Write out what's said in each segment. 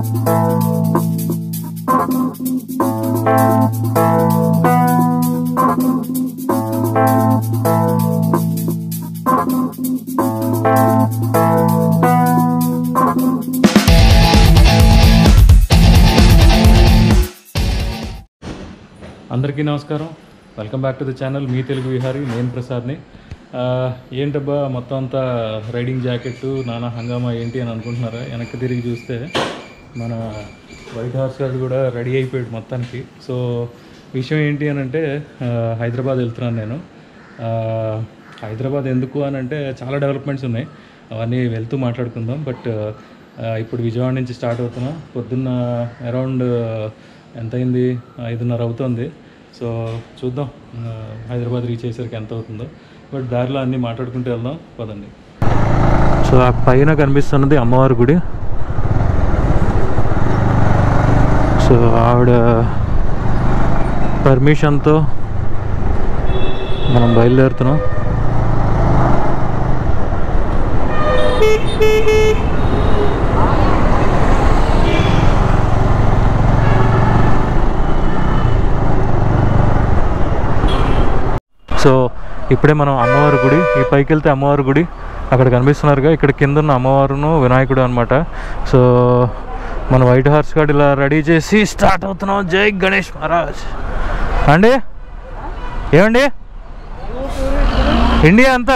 అందరికీ నమస్కారం welcome back to the channel మీ తెలుగు విహారీ నేను ప్రసాద్ని ఆ, ఏంటబ్బా మొత్తం అంతా రైడింగ్ జాకెట్ నానా హంగామా ఏంటి అని అనుకుంటున్నారా వెనక్కి తిరిగి చూస్తే మన వైట్ హార్స్ గార్డ్ కూడా రెడీ అయిపోయాడు మొత్తానికి సో విషయం ఏంటి అని అంటే ఆ, హైదరాబాద్ వెళ్తున్నాను నేను ఆ, హైదరాబాద్ ఎందుకు అని అంటే చాలా డెవలప్మెంట్స్ ఉన్నాయి అవన్నీ వెళ్తూ మాట్లాడుకుందాం బట్ ఇప్పుడు విజయవాడ నుంచి స్టార్ట్ అవుతున్నాం పొద్దున్న అరౌండ్ ఎంత అయింది ఐదున్నర అవుతుంది సో చూద్దాం ఆ, హైదరాబాద్ రీచ్ అయ్యేసరికి ఎంత అవుతుందో బట్ దారిలో అన్నీ మాట్లాడుకుంటూ వెళ్దాం పదండి సో ఆ పైన కనిపిస్తున్నది అమ్మవారి గుడి సో ఆవిడ పర్మిషన్తో మనం బయలుదేరుతున్నాం సో ఇప్పుడే మనం అమ్మవారి గుడి ఈ పైకి వెళ్తే అమ్మవారి గుడి అక్కడ కనిపిస్తున్నారుగా ఇక్కడ కింద ఉన్న అమ్మవారును వినాయకుడు అనమాట సో మన వైట్ హార్స్ గార్డ్ ఇలా రెడీ చేసి స్టార్ట్ అవుతున్నాం జై గణేష్ మహారాజ్ అండి ఏమండి ఇండియా అంతా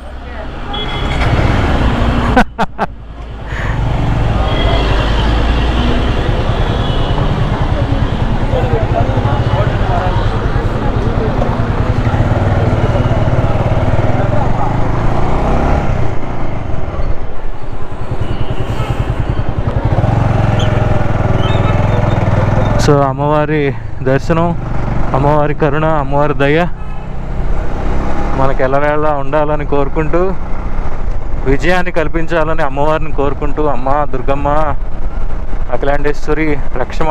సో అమ్మవారి దర్శనం అమ్మవారి కరుణ అమ్మవారి దయ మనకు ఎల్లవేళ ఉండాలని కోరుకుంటూ విజయాన్ని కల్పించాలని అమ్మవారిని కోరుకుంటూ అమ్మ దుర్గమ్మ అఖిలాండేశ్వరి రక్షమ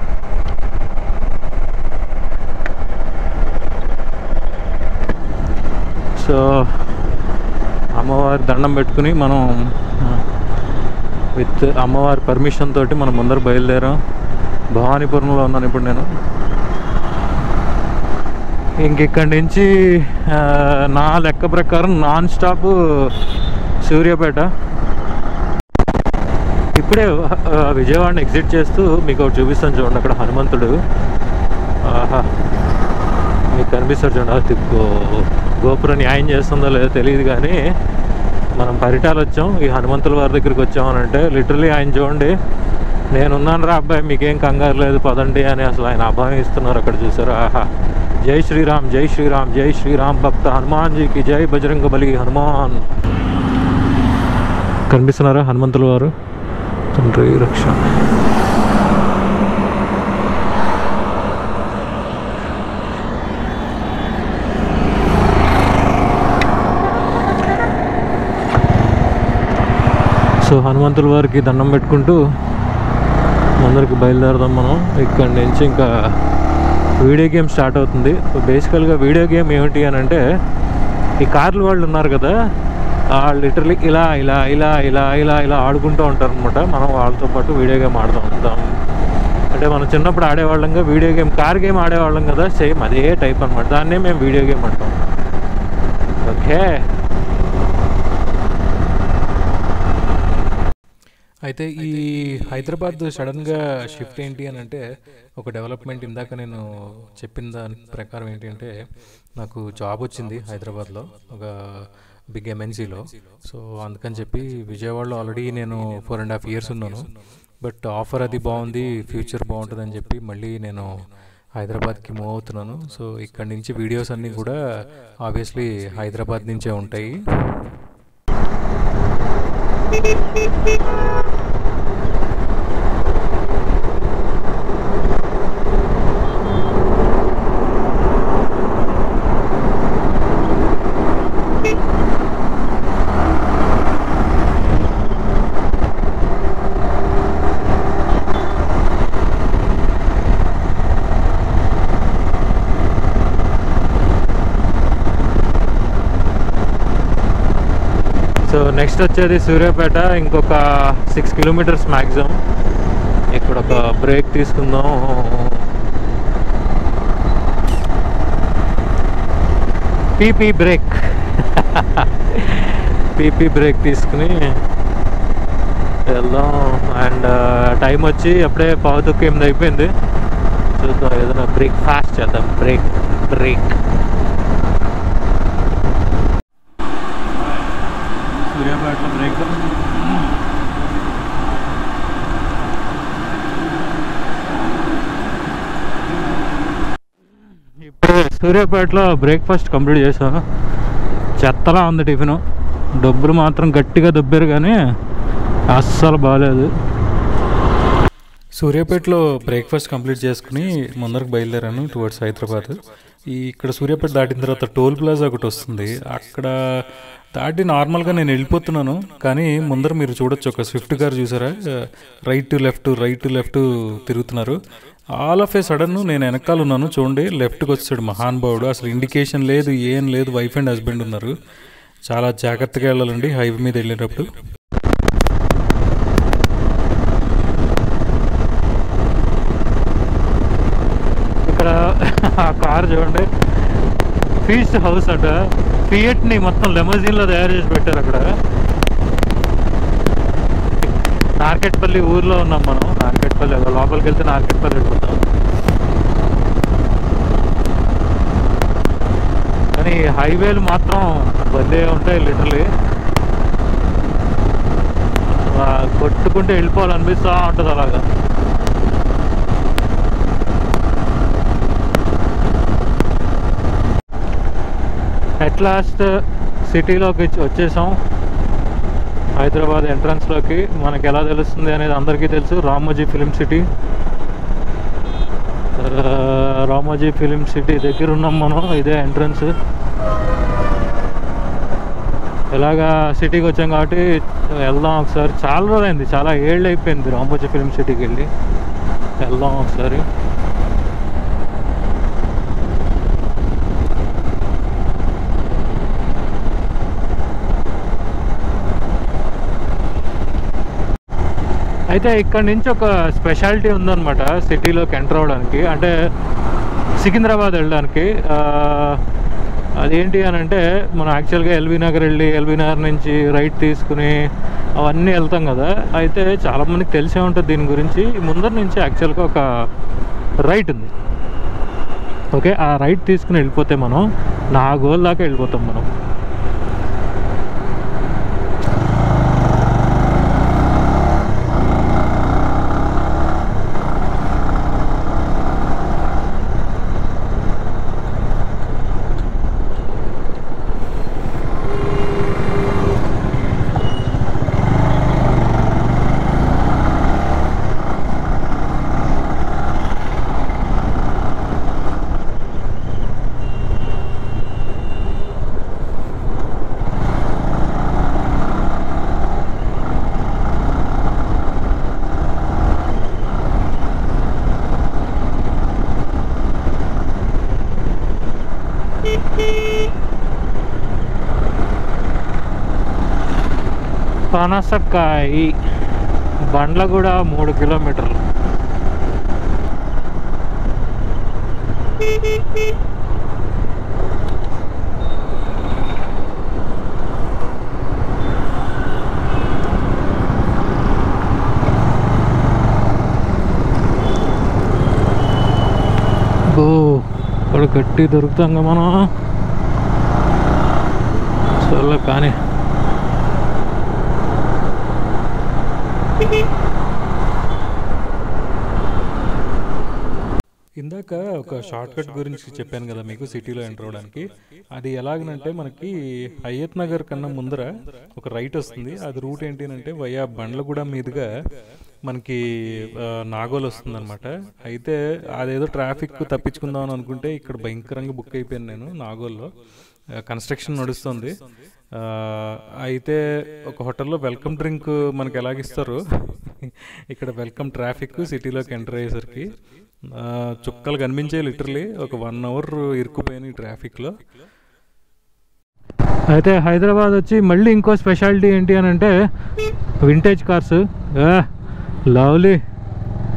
సో అమ్మవారి దండం పెట్టుకుని మనం విత్ అమ్మవారి పర్మిషన్ తోటి మనం ముందర బయలుదేరాం భవానీపురంలో ఉన్నాను ఇప్పుడు నేను ఇంకిక్కడి నుంచి ఆ, నా లెక్క ప్రకారం నాన్ స్టాప్ సూర్యాపేట ఇప్పుడే ఆ, విజయవాడని ఎగ్జిట్ చేస్తూ మీకు ఒకటి చూపిస్తాను చూడండి అక్కడ హనుమంతుడు ఆహా మీకు కనిపిస్తాడు చూడండి అది గో- గోపురం న్యాయం చేస్తుందో లేదో తెలియదు కానీ మనం పరిటాలు వచ్చాం ఈ హనుమంతుల వారి దగ్గరికి వచ్చాం అని అంటే లిటరలీ ఆయన చూడండి నేనున్నాను రా అబ్బాయి మీకేం కంగారు లేదు పదండి అని అసలు ఆయన అభయం ఇస్తున్నారు అక్కడ చూసారు ఆహా జై శ్రీరామ్ జై శ్రీరామ్ జై శ్రీరామ్ భక్త హనుమాన్ జీకి జై బజరంగ బలి హనుమాన్ కనిపిస్తున్నారా హనుమంతుల వారు తండ్రి రక్ష సో హనుమంతుల వారికి దండం పెట్టుకుంటూ ముందరికి బయలుదేరదాం మనం ఇక్కడి నుంచి ఇంకా వీడియో గేమ్ స్టార్ట్ అవుతుంది బేసికల్గా వీడియో గేమ్ ఏమిటి అని అంటే ఈ కార్లు వాళ్ళు ఉన్నారు కదా వాళ్ళు లిటరలీ ఇలా ఇలా ఇలా ఇలా ఇలా ఇలా ఆడుకుంటూ ఉంటారు అనమాట మనం వాళ్ళతో పాటు వీడియో గేమ్ ఆడుతూ ఉంటాం అంటే మనం చిన్నప్పుడు ఆడేవాళ్ళంగా వీడియో గేమ్ కార్ గేమ్ ఆడేవాళ్ళం కదా సేమ్ అదే టైప్ అనమాట దాన్నే మేము వీడియో గేమ్ అంటాం ఓకే అయితే ఈ హైదరాబాద్ సడన్గా షిఫ్ట్ ఏంటి అని అంటే ఒక డెవలప్మెంట్ ఇందాక నేను చెప్పిన దాని ప్రకారం ఏంటి అంటే నాకు జాబ్ వచ్చింది హైదరాబాద్లో ఒక బిగ్ ఎంఎన్సీలో సో అందుకని చెప్పి విజయవాడలో ఆల్రెడీ నేను ఫోర్ అండ్ హాఫ్ ఇయర్స్ ఉన్నాను బట్ ఆఫర్ అది బాగుంది ఫ్యూచర్ బాగుంటుందని చెప్పి మళ్ళీ నేను హైదరాబాద్కి మూవ్ అవుతున్నాను సో ఇక్కడ నుంచి వీడియోస్ అన్నీ కూడా ఆబ్వియస్లీ హైదరాబాద్ నుంచే ఉంటాయి సో నెక్స్ట్ వచ్చేది సూర్యాపేట ఇంకొక సిక్స్ కిలోమీటర్స్ మ్యాక్సిమం ఇక్కడ ఒక బ్రేక్ తీసుకుందాం పీపీ బ్రేక్ పీపీ బ్రేక్ తీసుకుని వెళ్దాం అండ్ టైం వచ్చి అప్పుడే పావుతుక్కు ఎనిమిది అయిపోయింది చూద్దాం ఏదైనా బ్రేక్ ఫాస్ట్ చేద్దాం బ్రేక్ బ్రేక్ సూర్యాపేటలో బ్రేక్ ఇప్పుడు సూర్యాపేటలో బ్రేక్ఫాస్ట్ కంప్లీట్ చేసాను చెత్తలా ఉంది టిఫిన్ డబ్బులు మాత్రం గట్టిగా దొబ్బారు కానీ అస్సలు బాగాలేదు సూర్యాపేటలో బ్రేక్ఫాస్ట్ కంప్లీట్ చేసుకుని ముందరకు బయలుదేరాను టువర్డ్స్ హైదరాబాద్ ఈ ఇక్కడ సూర్యాపేట దాటిన తర్వాత టోల్ ప్లాజా ఒకటి వస్తుంది అక్కడ దాటి నార్మల్గా నేను వెళ్ళిపోతున్నాను కానీ ముందర మీరు చూడొచ్చు ఒక స్విఫ్ట్ కార్ చూసారా right to left right to left తిరుగుతున్నారు ఆల్ ఆఫ్ ఏ సడన్ నేను వెనకాల ఉన్నాను చూడండి లెఫ్ట్కి వచ్చాడు మహానుభావుడు అసలు ఇండికేషన్ లేదు ఏం లేదు వైఫ్ అండ్ హస్బెండ్ ఉన్నారు చాలా జాగ్రత్తగా వెళ్ళాలండి హైవే మీద వెళ్ళేటప్పుడు ఇక్కడ ఆ కార్ చూడండి ఫీస్ట్ హౌస్ అట ఫియట్ని మొత్తం లెమజిన్లో తయారు చేసి పెట్టారు అక్కడ నార్కెట్పల్లి ఊర్లో ఉన్నాం మనం నార్కెట్పల్లి లోపలికి వెళ్తే నార్కెట్పల్లి వెళ్ళిపోతాం కానీ హైవేలు మాత్రం భలే ఉంటాయి లిటరలీ కొట్టుకుంటే వెళ్ళిపోవాలనిపిస్తూ ఉంటుంది అలాగా అట్ లాస్ట్ సిటీలోకి వచ్చేసాం హైదరాబాద్ ఎంట్రన్స్లోకి మనకి ఎలా తెలుస్తుంది అనేది అందరికీ తెలుసు Ramoji film city Ramoji film city దగ్గర ఉన్నాం మనం ఇదే ఎంట్రన్స్ ఎలాగా సిటీకి వచ్చాం కాబట్టి వెళ్దాం ఒకసారి చాలా రోజులైంది చాలా ఏళ్ళు అయిపోయింది రామోజీ ఫిలిం సిటీకి వెళ్ళి వెళ్దాం ఒకసారి అయితే ఇక్కడ నుంచి ఒక స్పెషాలిటీ ఉందన్నమాట సిటీలోకి ఎంటర్ అవ్వడానికి అంటే సికింద్రాబాద్ వెళ్ళడానికి ఆ, అదేంటి అని అంటే మనం యాక్చువల్గా ఎల్బీ నగర్ వెళ్ళి ఎల్బీ నగర్ నుంచి రైట్ తీసుకుని అవన్నీ వెళ్తాం కదా అయితే చాలామందికి తెలిసే ఉంటుంది దీని గురించి ముందర నుంచి యాక్చువల్గా ఒక రైట్ ఉంది ఓకే ఆ రైట్ తీసుకుని వెళ్ళిపోతే మనం నా గోల్ దాకా వెళ్ళిపోతాం మనం పనసకాయి బండ్ల కూడా మూడు కిలోమీటర్లు ఓ ఇక్కడ గట్టి దొరుకుతాం కదా మనం సర్లే కానీ ఇందాక ఒక షార్ట్ కట్ గురించి చెప్పాను కదా మీకు సిటీలో ఎంటర్ అవడానికి అది ఎలాగనంటే మనకి హయత్ నగర్ కన్నా ముందర ఒక రైట్ వస్తుంది అది రూట్ ఏంటి అంటే వయా బండ్లగూడ మీదుగా మనకి ఆ, నాగోల్ వస్తుంది అనమాట అయితే అదేదో ట్రాఫిక్ తప్పించుకుందాం అని అనుకుంటే ఇక్కడ భయంకరంగా బుక్ అయిపోయాను నేను నాగోల్లో కన్స్ట్రక్షన్ నడుస్తుంది ఆ, అయితే ఒక హోటల్లో వెల్కమ్ డ్రింక్ మనకి ఎలాగిస్తారు ఇక్కడ వెల్కమ్ ట్రాఫిక్ సిటీలోకి ఎంటర్ అయ్యేసరికి ఆ, చుక్కలు కనిపించే లిటరలీ ఒక వన్ అవర్ ఇరుక్కుపోయాను ఈ ట్రాఫిక్లో అయితే హైదరాబాద్ వచ్చి మళ్ళీ ఇంకో స్పెషాలిటీ ఏంటి అని అంటే vintage cars lovely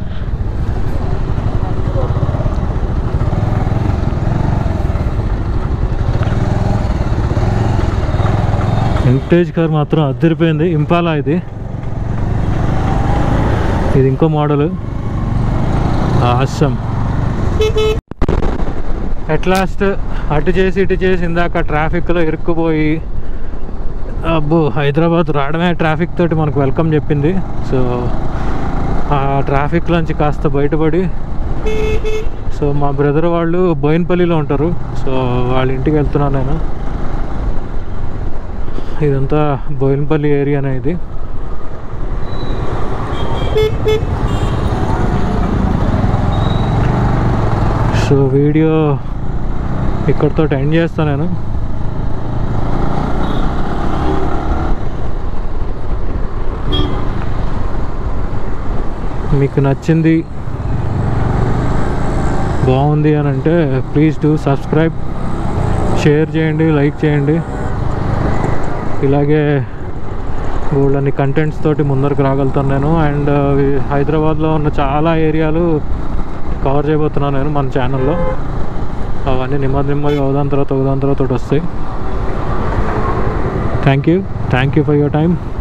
vintage car మాత్రం అద్దరిపోయింది ఇంపాలా ఇది ఇది ఇంకో మోడల్ ఆసం అట్ లాస్ట్ అటు చేసి ఇటు చేసి ఇందాక ట్రాఫిక్లో ఇరుక్కుపోయి అబ్బో హైదరాబాద్ రావడమే ట్రాఫిక్ తోటి మనకు వెల్కమ్ చెప్పింది సో ఆ ట్రాఫిక్లోంచి కాస్త బయటపడి సో మా బ్రదర్ వాళ్ళు బోయినపల్లిలో ఉంటారు సో వాళ్ళ ఇంటికి వెళ్తున్నాను నేను ఇదంతా బోయినపల్లి ఏరియానే ఇది సో వీడియో ఇక్కడితో ఎండ్ చేస్తాను నేను మీకు నచ్చింది బాగుంది అని అంటే ప్లీజ్ డూ సబ్స్క్రైబ్ షేర్ చేయండి లైక్ చేయండి ఇలాగే వాళ్ళని కంటెంట్స్ తోటి ముందరకు రాగలుగుతాను నేను అండ్ హైదరాబాద్లో ఉన్న చాలా ఏరియాలు కవర్ చేయబోతున్నాను నేను మన ఛానల్లో అవన్నీ నెమ్మది నెమ్మదిగా ఒకదాని తర్వాత ఒకదాని తర్వాత ఒకటి వస్తాయి thank you thank you for your time